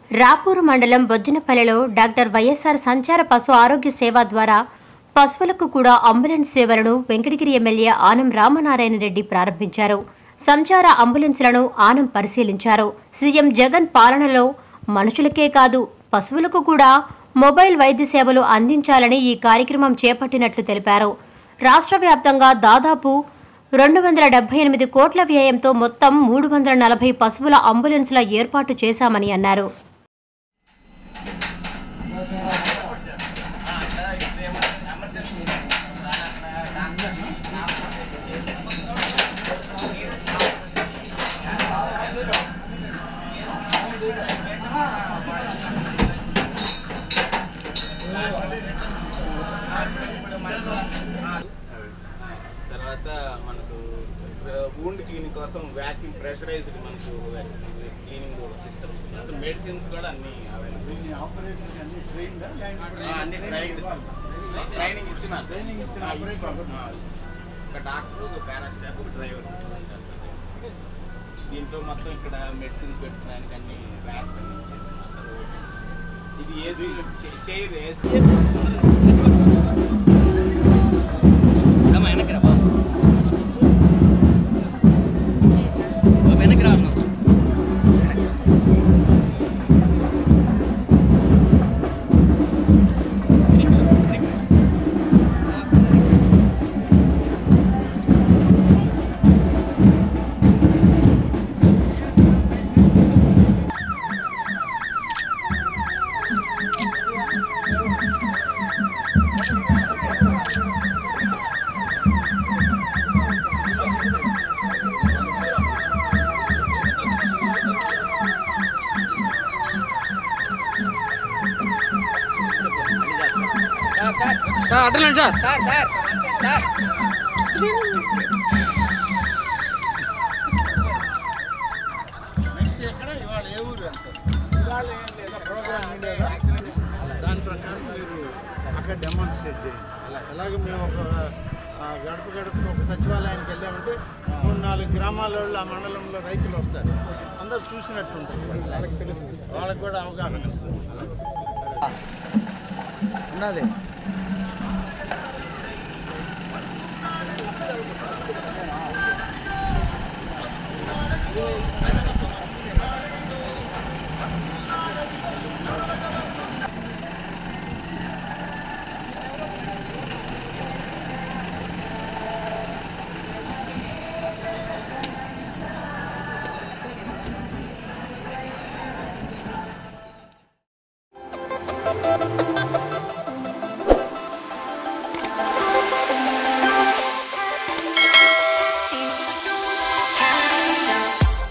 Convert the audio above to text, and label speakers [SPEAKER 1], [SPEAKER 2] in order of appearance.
[SPEAKER 1] రాపూరు మండలం బొజ్జనపల్లెలో doctor YSR సంచార పశు ఆరోగ్య సేవ ద్వారా పశువులకు కూడా అంబులెన్స్ సేవలను వెంకటగిరి ఎమ్మెల్యే ఆనం రామనారాయణ రెడ్డి ప్రారంభించారు సంచార అంబులెన్స్లను ఆనం పరిశీలించారు సీఎం జగన్ పాలనలో మనుషులకే కాదు పశువులకు కూడా మొబైల్ వైద్య సేవలు అందించాలని ఈ కార్యక్రమం చేపట్టినట్లు తెలిపారు రాష్ట్ర వ్యాప్తంగా దాదాపు రెండు వందల డెబ్బై ఎనిమిది కోట్ల వ్యయంతో మొత్తం మూడు వందల నలభై పశువుల అంబులెన్సుల ఏర్పాటు చేశామని అన్నారు
[SPEAKER 2] తర్వాత మనకు వూండ్ క్లీనింగ్ కోసం వ్యాక్యూమ్ ప్రెషరైజ్డ్ మనకు క్లీనింగ్ సిస్టమ్ ఇచ్చిన అసలు మెడిసిన్స్ కూడా అన్ని అవైలబుల్ అన్ని ట్రైనింగ్ ట్రైనింగ్ ఇచ్చినారు
[SPEAKER 3] Training ఇచ్చిన
[SPEAKER 2] ఆ,
[SPEAKER 3] operator
[SPEAKER 2] ఇచ్చి-
[SPEAKER 3] ఒకరు.
[SPEAKER 2] ఆ, ఒక డాక్టర్ ఒక పారాస్టాఫ్ ఒక డ్రైవర్ దీంట్లో మొత్తం ఇక్కడ మెడిసిన్స్ పెట్టడానికి అన్ని ర్యాక్స్ అన్ని ఇచ్చేసారు అసలు ఇది ఏసీ చైర్ ఏసీ
[SPEAKER 4] అమ్మ వెనక్కి రా బాబు బాబు వెనక్కి రా అన్నావు సార్ అడ్డలేండి sir sir sir sir
[SPEAKER 3] next ఎక్కడ ఇవాళ ఏ ఊరు అంత
[SPEAKER 2] ఇవాళ ఏం లేదా
[SPEAKER 3] ప్రోగ్రామ్ ఉండేదా దాని ప్రకారం మీరు అక్కడ డెమాన్స్ట్రేట్ చేయండి అలాగే మేము ఒక ఆ, గడప గడపకు ఒక సచివాలయానికి వెళ్ళామంటే మూడు నాలుగు గ్రామాల వాళ్ళు ఆ మండలంలో రైతులు వస్తారు అందరూ చూసినట్టు ఉంటుంది వాళ్ళకి తెలుస్తుంది వాళ్ళకి కూడా అవగాహన ఇస్తుంది ఉన్నది
[SPEAKER 5] Thank